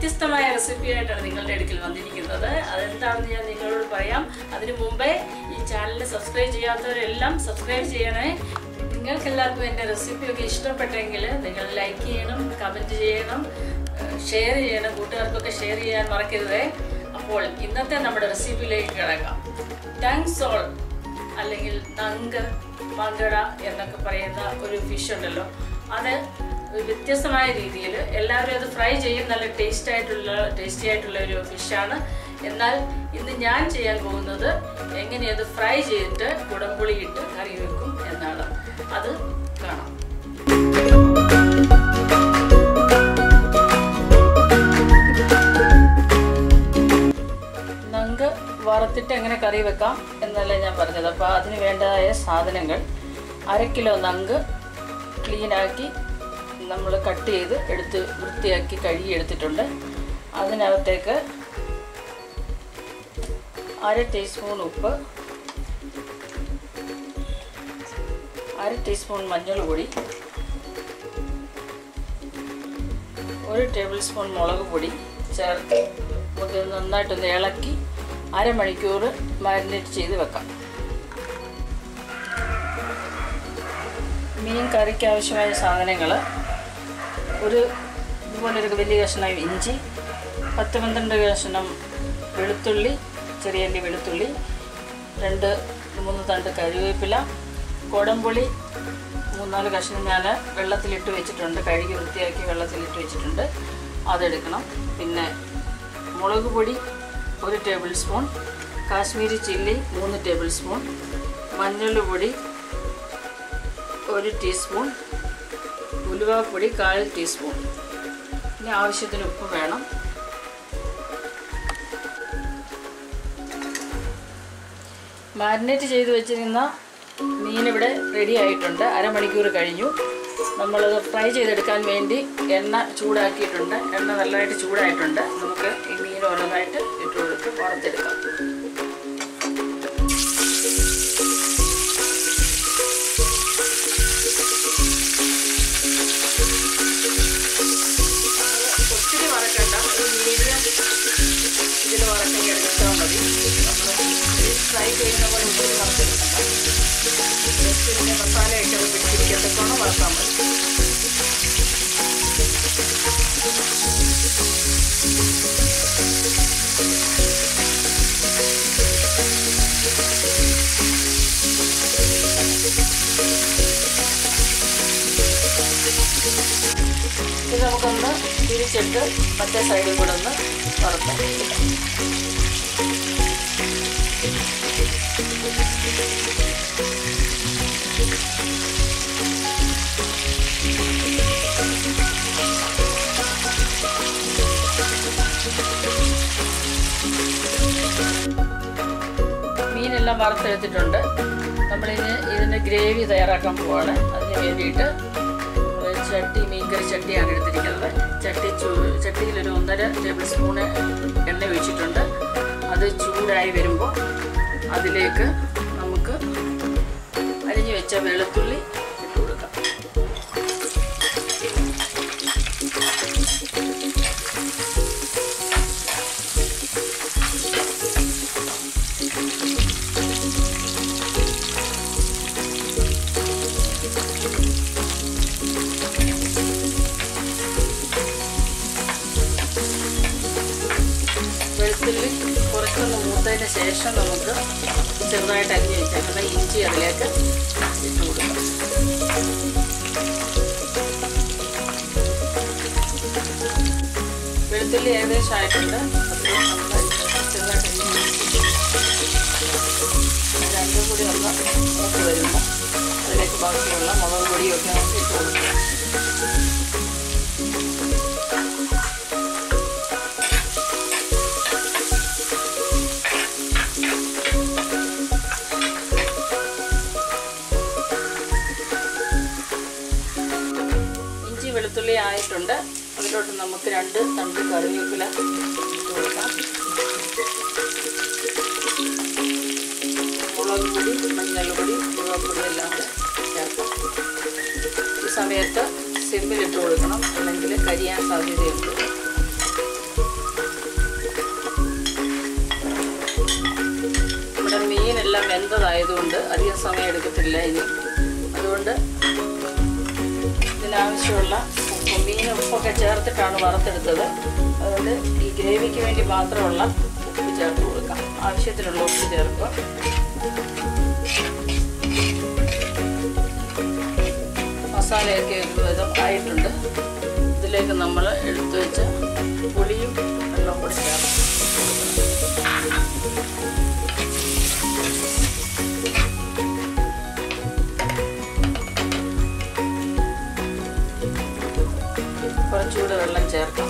വ്യത്യസ്തമായ റെസിപ്പിയായിട്ടാണ് നിങ്ങളുടെ അടുക്കൽ വന്നിരിക്കുന്നത് അതെന്താണെന്ന് ഞാൻ നിങ്ങളോട് പറയാം അതിനു മുമ്പേ ഈ ചാനൽ സബ്സ്ക്രൈബ് ചെയ്യാത്തവരെല്ലാം സബ്സ്ക്രൈബ് ചെയ്യണേ നിങ്ങൾക്ക് എല്ലാവർക്കും എൻ്റെ റെസിപ്പിയൊക്കെ ഇഷ്ടപ്പെട്ടെങ്കിൽ നിങ്ങൾ ലൈക്ക് ചെയ്യണം കമൻറ്റ് ചെയ്യണം ഷെയർ ചെയ്യണം കൂട്ടുകാർക്കൊക്കെ ഷെയർ ചെയ്യാൻ മറക്കരുതേ അപ്പോൾ ഇന്നത്തെ നമ്മുടെ റെസിപ്പിയിലേക്ക് കിടക്കാം താങ്ക്സ് ഓൾ അല്ലെങ്കിൽ നങ്ക് മങ്കട എന്നൊക്കെ പറയുന്ന ഒരു ഫിഷ് ഉണ്ടല്ലോ അത് വ്യത്യസ്തമായ രീതിയിൽ എല്ലാവരും അത് ഫ്രൈ ചെയ്യും നല്ല ടേസ്റ്റ് ആയിട്ടുള്ള ടേസ്റ്റി ആയിട്ടുള്ള ഒരു ഫിഷാണ് എന്നാൽ ഇന്ന് ഞാൻ ചെയ്യാൻ പോകുന്നത് എങ്ങനെ അത് ഫ്രൈ ചെയ്തിട്ട് കുടംപുളി ഇട്ട് കറി വെക്കും എന്നാണ് അത് കാണാം നങ്ക് വറുത്തിട്ട് എങ്ങനെ കറി വെക്കാം എന്നല്ല ഞാൻ പറഞ്ഞത് അപ്പോൾ അതിന് വേണ്ടതായ സാധനങ്ങൾ അര കിലോ നങ്ക് ക്ലീനാക്കി നമ്മൾ കട്ട് ചെയ്ത് എടുത്ത് വൃത്തിയാക്കി കഴുകി എടുത്തിട്ടുണ്ട് അതിനകത്തേക്ക് അര ടീസ്പൂൺ ഉപ്പ് അര ടീസ്പൂൺ മഞ്ഞൾ പൊടി ഒരു ടേബിൾ സ്പൂൺ മുളക് പൊടി ചേർത്ത് നമുക്ക് നന്നായിട്ടൊന്ന് ഇളക്കി അരമണിക്കൂർ മാരിനേറ്റ് ചെയ്ത് വെക്കാം മീൻ കറിക്ക് ആവശ്യമായ സാധനങ്ങൾ ഒരു ഇതുപോലൊരു വലിയ കഷ്ണം ഇഞ്ചി പത്ത് പന്ത്രണ്ട് കഷ്ണം വെളുത്തുള്ളി ചെറിയ അല്ലി വെളുത്തുള്ളി രണ്ട് മൂന്ന് തണ്ട് കറിവേപ്പില കുടംപുളി മൂന്നാല് കഷ്ണം ഞാൻ വെള്ളത്തിലിട്ട് വെച്ചിട്ടുണ്ട് കഴുകി വൃത്തിയാക്കി വെള്ളത്തിലിട്ട് വെച്ചിട്ടുണ്ട് അതെടുക്കണം പിന്നെ മുളക് പൊടി ഒരു ടേബിൾ സ്പൂൺ കാശ്മീരി ചില്ലി മൂന്ന് ടേബിൾ സ്പൂൺ മഞ്ഞൾ പൊടി ഒരു ടീസ്പൂൺ ഉലുവാപ്പൊടി കാൽ ടീസ്പൂൺ ഇനി ആവശ്യത്തിന് ഉപ്പ് വേണം മാരിനേറ്റ് ചെയ്ത് വെച്ചിരുന്ന മീനിവിടെ റെഡി ആയിട്ടുണ്ട് അരമണിക്കൂർ കഴിഞ്ഞു നമ്മളത് ഫ്രൈ ചെയ്തെടുക്കാൻ വേണ്ടി എണ്ണ ചൂടാക്കിയിട്ടുണ്ട് എണ്ണ നല്ലതായിട്ട് ചൂടായിട്ടുണ്ട് നമുക്ക് ഈ മീൻ ഓരോന്നായിട്ട് ഇട്ട് കൊടുത്ത് വറുത്തെടുക്കാം ഒത്തിരി വറക്കണ്ട ഒരു മീഡിയം ഇതിൽ വറക്കി എടുത്താൽ മതി നമ്മൾ ഫ്രൈ ചെയ്യുന്ന പോലെ ഒത്തിരി വറുത്തെടുക്കണ്ട ജസ്റ്റ് ഇതിൻ്റെ മസാലയൊക്കെ അത് പിടിച്ചിരിക്കത്തക്കോണം വറക്കാൻ മതി ഇത് നമുക്കൊന്ന് തിരിച്ചിട്ട് മറ്റേ സൈഡിൽ കൂടെ ഒന്ന് വറുക്കാം മീനെല്ലാം വറുത്തെടുത്തിട്ടുണ്ട് നമ്മളിന് ഇതിൻ്റെ ഗ്രേവി തയ്യാറാക്കാൻ പോവാണ് അതിന് വേണ്ടിയിട്ട് നമ്മൾ ചട്ടി മീൻകറി ചട്ടിയാണ് എടുത്തിരിക്കുന്നത് ചട്ടി ചൂ ചട്ടിയിലൊരു ഒന്നര ടേബിൾ സ്പൂണ് എണ്ണ ഒഴിച്ചിട്ടുണ്ട് അത് ചൂടായി വരുമ്പോൾ അതിലേക്ക് നമുക്ക് അരിഞ്ഞു വെച്ച വെളുത്തുള്ളി ഇട്ട് കൊടുക്കാം വെളുത്തുള്ളി കുറച്ചൊന്ന് മൂത്തതിന് ശേഷം നമുക്ക് ചെറുതായിട്ട് അരിഞ്ഞ് വെച്ചേക്കുന്ന ഇഞ്ചി അതിലേക്ക് ഇട്ട് കൊടുക്കാം വെളുത്തുള്ളി ഏകദേശം ആയിട്ടുണ്ട് അത് നമ്മൾ ചെറുതായിട്ട് അരിഞ്ഞ് രണ്ടും കൂടി ഒന്ന് മൂത്ത് വരുമ്പോൾ അതിലേക്ക് ബാക്കിയുള്ള മുളക് പൊടിയൊക്കെ നമുക്ക് ഇട്ട് കൊടുക്കാം ഇഞ്ചി വെളുത്തുള്ളി ആയിട്ടുണ്ട് അതിലോട്ട് നമുക്ക് രണ്ട് തണ്ട് കറിവേപ്പില ഇട്ട് കൊടുക്കാം മുളക് പൊടി മഞ്ഞൾപ്പൊടി മുളകുപൊടി എല്ലാം കൂടെ ചേർക്കാം ഈ സമയത്ത് സിമ്മിലിട്ട് കൊടുക്കണം അല്ലെങ്കിൽ കരിയാൻ സാധ്യതയുണ്ട് എല്ലാം വെന്തതായതുകൊണ്ട് അധികം സമയം എടുക്കത്തില്ല ഇനി അതുകൊണ്ട് ഇതിനാവശ്യമുള്ള ഉപ്പ് മീൻ ഉപ്പൊക്കെ ചേർത്തിട്ടാണ് വറുത്തെടുത്തത് അതുകൊണ്ട് ഈ ഗ്രേവിക്ക് വേണ്ടി മാത്രമുള്ള ഉപ്പ് ചേർത്ത് കൊടുക്കാം ആവശ്യത്തിനുള്ള ഉപ്പ് ചേർക്കുക മസാലയൊക്കെ ഒരുവിധം ആയിട്ടുണ്ട് ഇതിലേക്ക് നമ്മൾ എടുത്തു വെച്ച പുളിയും വെള്ളം കൂടി ചേർത്ത് കുറച്ചുകൂടെ വെള്ളം ചേർക്കാം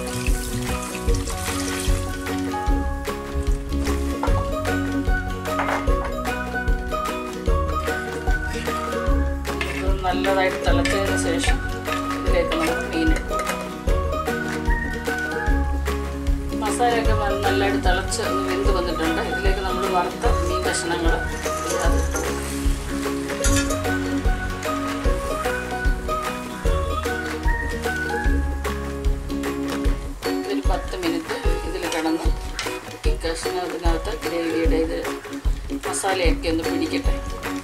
ഇത് നല്ലതായിട്ട് തിളച്ചതിന് ശേഷം ഇതിലേക്ക് നമുക്ക് മീൻ ഇട്ടു മസാലയൊക്കെ നല്ല- നല്ലതായിട്ട് തിളച്ച് ഒന്ന് വെന്ത് വന്നിട്ടുണ്ട് ഇതിലേക്ക് നമ്മൾ വറുത്ത മീൻ കഷ്ണങ്ങൾ അതിട്ട് കൊടുക്കും. ഒരു പത്ത് മിനിറ്റ് ഇതിൽ കിടന്ന് ഈ കഷ്ണത്തിനകത്ത് ഗ്രേവിയുടെ ഇത് മസാലയൊക്കെ ഒന്ന് പിടിക്കട്ടെ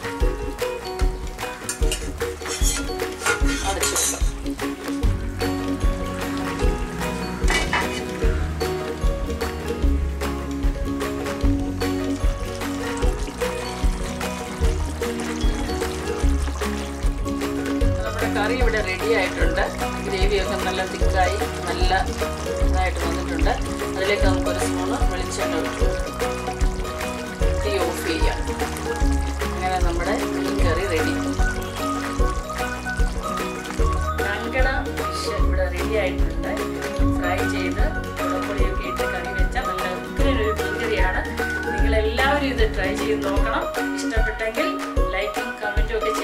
അടച്ചു വെക്കാം നമ്മുടെ കറി ഇവിടെ റെഡി ആയിട്ടുണ്ട് ഗ്രേവിയൊക്കെ നല്ല തിക്കായി നല്ല ഇതായിട്ട് വന്നിട്ടുണ്ട് അതിലേക്ക് നമുക്കൊരു സ്പൂണ് വെളിച്ചെണ്ണ ഒഴിച്ചു തീ ഓഫ് ചെയ്യാം അങ്ങനെ നമ്മുടെ മീൻ കറി റെഡി കങ്കട ഫിഷ് ഇവിടെ റെഡി ആയിട്ടുണ്ട് ഫ്രൈ ചെയ്ത് മുളപ്പൊടിയൊക്കെ ഇട്ട് കറി വെച്ച നല്ല ഉഗ്രൻ ഒരു മീൻ കറിയാണ് നിങ്ങളെല്ലാവരും ഇത് ട്രൈ ചെയ്ത് നോക്കണം ഇഷ്ടപ്പെട്ടെങ്കിൽ ലൈക്കും കമൻറ്റും ഒക്കെ